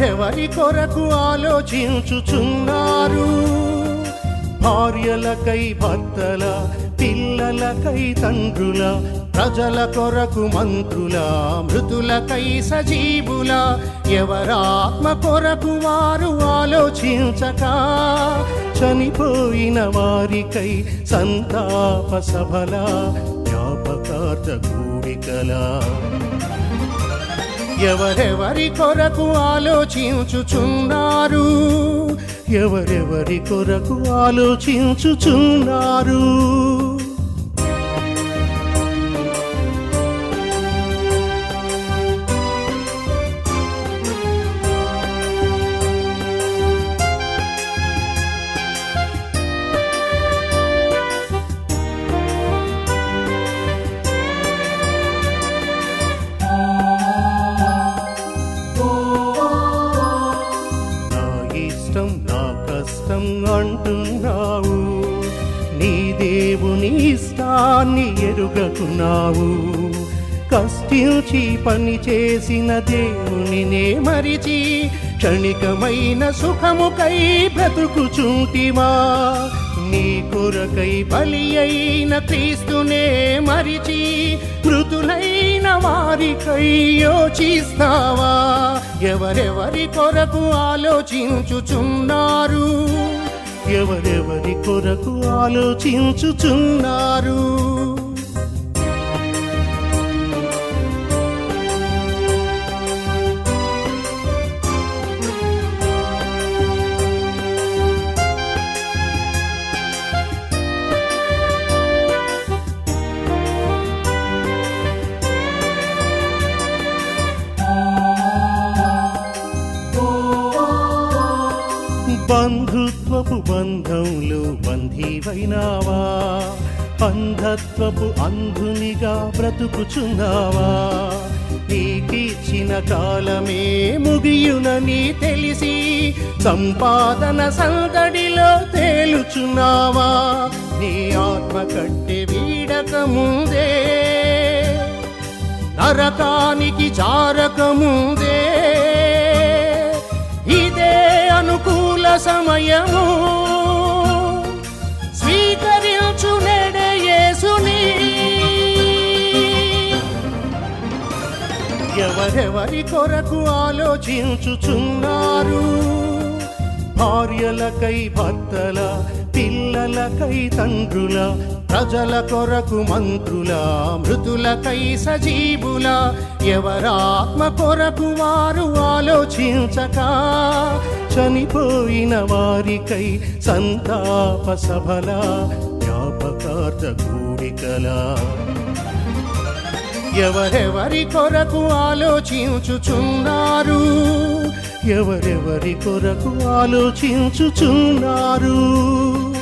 ఎవరెవరి కొరకు ఆలోచించుచున్నారు భార్యలకై భర్తల పిల్లలకై తండ్రుల ప్రజల కొరకు మంత్రుల మృతులకై సజీవుల ఎవరాత్మ కొరకు వారు ఆలోచించక చనిపోయిన వారికై సంతాప సభల జ్ఞాపకార్థ కూడికలా ఎవరెవరి కొరకు ఆలోచించుచున్నారు ఎవరెవరి కొరకు ఆలోచించుచున్నారు నా ఇష్టం నా కష్టం అంటున్నావు నీ దేవుని ఇష్టాన్ని ఎరుగకున్నావు కష్టించి పని చేసిన దేవునినే మరిచి క్షణికమైన సుఖముకై బ్రతుకుచుంటివా నీ కొరకై బలి అయిన క్రీస్తునే మరిచి మృతులైన వారికై యోచిస్తావా ఎవరెవరి కొరకు ఆలోచించుచున్నారు ఎవరెవరి కొరకు ఆలోచించుచున్నారు బంధుత్వపు బంధంలో బంధీవైనావా అంధత్వపు అంధునిగా బ్రతుకుచున్నావా నీకిచ్చిన కాలమే ముగియునని తెలిసి సంపాదన సందడిలో తేలుచున్నావా నీ ఆత్మ కట్టె వీడక ముందే నరకానికి చారకముందే ఇదే అనుకూల సమయము స్వీకరించు నెడే యేసుని ఎవరెవరి కొరకు ఆలోచించుచున్నారు భార్యలకై భర్తల పిల్లలకై తండ్రుల ప్రజల కొరకు మంత్రుల మృతులకై సజీవుల ఎవరాత్మ కొరకు వారు ఆలోచించక చనిపోయిన వారికై సంతాప సభల జ్ఞాపకార్థ కూడికలా ఎవరెవరి కొరకు ఆలోచించుచున్నారు ఎవరెవరి కొరకు ఆలోచించుచున్నారు